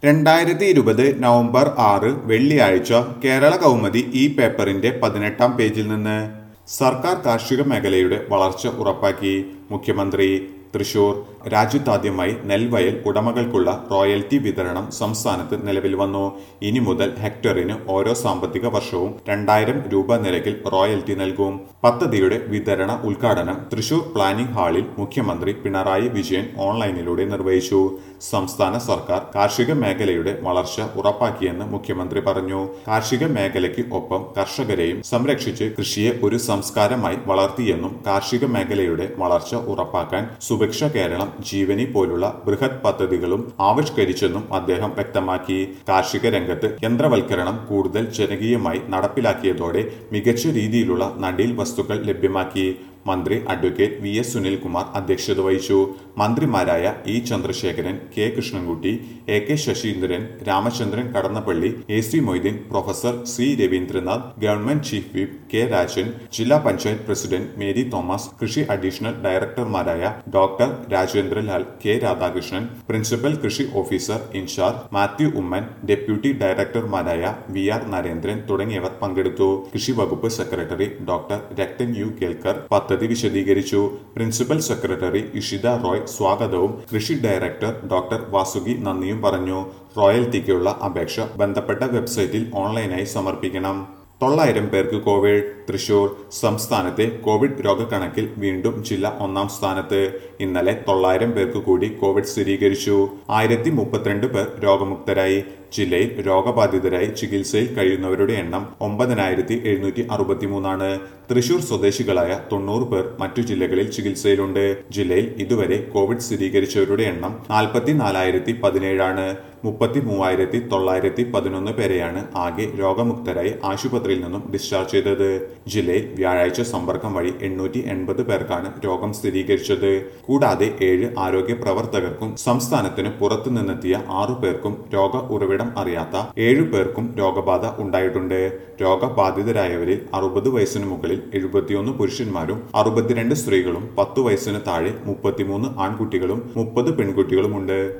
രണ്ടായിരത്തി ഇരുപത് നവംബർ ആറ് വെള്ളിയാഴ്ച കേരള കൗമുദി ഈ പേപ്പറിന്റെ പതിനെട്ടാം പേജിൽ നിന്ന് സർക്കാർ കാർഷിക മേഖലയുടെ വളർച്ച ഉറപ്പാക്കി മുഖ്യമന്ത്രി തൃശൂർ രാജ്യത്താദ്യമായി നെൽവയൽ ഉടമകൾക്കുള്ള റോയൽറ്റി വിതരണം സംസ്ഥാനത്ത് നിലവിൽ വന്നു ഇനി മുതൽ ഹെക്ടറിന് ഓരോ സാമ്പത്തിക വർഷവും രണ്ടായിരം രൂപ നിരക്കിൽ റോയൽറ്റി നൽകും പദ്ധതിയുടെ വിതരണ ഉദ്ഘാടനം തൃശൂർ പ്ലാനിംഗ് ഹാളിൽ മുഖ്യമന്ത്രി പിണറായി വിജയൻ ഓൺലൈനിലൂടെ നിർവഹിച്ചു സംസ്ഥാന സർക്കാർ കാർഷിക മേഖലയുടെ വളർച്ച ഉറപ്പാക്കിയെന്ന് മുഖ്യമന്ത്രി പറഞ്ഞു കാർഷിക മേഖലയ്ക്ക് ഒപ്പം കർഷകരെയും സംരക്ഷിച്ച് കൃഷിയെ ഒരു സംസ്കാരമായി വളർത്തിയെന്നും കാർഷിക മേഖലയുടെ വളർച്ച ഉറപ്പാക്കാൻ സുഭിക്ഷ കേരളം ജീവനി പോലുള്ള ബൃഹത് പദ്ധതികളും ആവിഷ്കരിച്ചെന്നും അദ്ദേഹം വ്യക്തമാക്കി കാർഷിക രംഗത്ത് യന്ത്രവൽക്കരണം കൂടുതൽ ജനകീയമായി നടപ്പിലാക്കിയതോടെ മികച്ച രീതിയിലുള്ള നടീൽ വസ്തുക്കൾ ലഭ്യമാക്കി മന്ത്രി അഡ്വക്കേറ്റ് വി എസ് സുനിൽകുമാർ അധ്യക്ഷത വഹിച്ചു മന്ത്രിമാരായ E Chandrasekharan K Krishnankutty A K Saseendran Ramachandran Kadannappally A C Moideen professor C Raveendranath government chief whip K Rajan ജില്ലാ പഞ്ചായത്ത് പ്രസിഡന്റ് മേരി തോമസ് കൃഷി അഡീഷണൽ ഡയറക്ടർമാരായ doctor Rajendralal K Radhakrishnan principal കൃഷി officer in charge Mathew Oommen deputy ഡയറക്ടർമാരായ വി ആർ നരേന്ദ്രൻ തുടങ്ങിയവർ പങ്കെടുത്തു കൃഷി വകുപ്പ് secretary doctor Ratan U Kelkar പദ്ധതി വിശദീകരിച്ചു പ്രിൻസിപ്പൽ സെക്രട്ടറി ഇഷിത റോയ് സ്വാഗതവും കൃഷി ഡയറക്ടർ ഡോക്ടർ വാസുകി നന്ദിയും പറഞ്ഞു റോയൽറ്റിക്കുള്ള അപേക്ഷ ബന്ധപ്പെട്ട വെബ്സൈറ്റിൽ ഓൺലൈനായി സമർപ്പിക്കണം തൊള്ളായിരം പേർക്ക് കോവിഡ് തൃശൂർ സംസ്ഥാനത്തെ കോവിഡ് രോഗക്കണക്കിൽ വീണ്ടും ജില്ല ഒന്നാം സ്ഥാനത്ത് ഇന്നലെ തൊള്ളായിരം പേർക്ക് കൂടി കോവിഡ് സ്ഥിരീകരിച്ചു ആയിരത്തി മുപ്പത്തിരണ്ട് പേർ രോഗമുക്തരായി ജില്ലയിൽ രോഗബാധിതരായി ചികിത്സയിൽ കഴിയുന്നവരുടെ എണ്ണം ഒമ്പതിനായിരത്തി എഴുന്നൂറ്റി അറുപത്തിമൂന്നാണ് തൃശൂർ സ്വദേശികളായ തൊണ്ണൂറ് പേർ മറ്റു ജില്ലകളിൽ ചികിത്സയിലുണ്ട് ജില്ലയിൽ ഇതുവരെ കോവിഡ് സ്ഥിരീകരിച്ചവരുടെ എണ്ണം നാൽപ്പത്തിനാലായിരത്തി പതിനേഴാണ് മുപ്പത്തി മൂവായിരത്തി തൊള്ളായിരത്തി പതിനൊന്ന് പേരെയാണ് ആകെ രോഗമുക്തരായി ആശുപത്രിയിൽ നിന്നും ഡിസ്ചാർജ് ചെയ്തത് ജില്ലയിൽ വ്യാഴാഴ്ച സമ്പർക്കം വഴി എണ്ണൂറ്റി എൺപത് പേർക്കാണ് രോഗം സ്ഥിരീകരിച്ചത് കൂടാതെ ഏഴ് ആരോഗ്യ പ്രവർത്തകർക്കും സംസ്ഥാനത്തിന് പുറത്തു നിന്നെത്തിയ ആറു പേർക്കും രോഗ ഉറവിടം അറിയാത്ത ഏഴു പേർക്കും രോഗബാധ ഉണ്ടായിട്ടുണ്ട് രോഗബാധിതരായവരിൽ അറുപത് വയസ്സിന് മുകളിൽ എഴുപത്തിയൊന്ന് പുരുഷന്മാരും അറുപത്തിരണ്ട് സ്ത്രീകളും പത്തു വയസ്സിന് താഴെ മുപ്പത്തിമൂന്ന് ആൺകുട്ടികളും മുപ്പത് പെൺകുട്ടികളുമുണ്ട്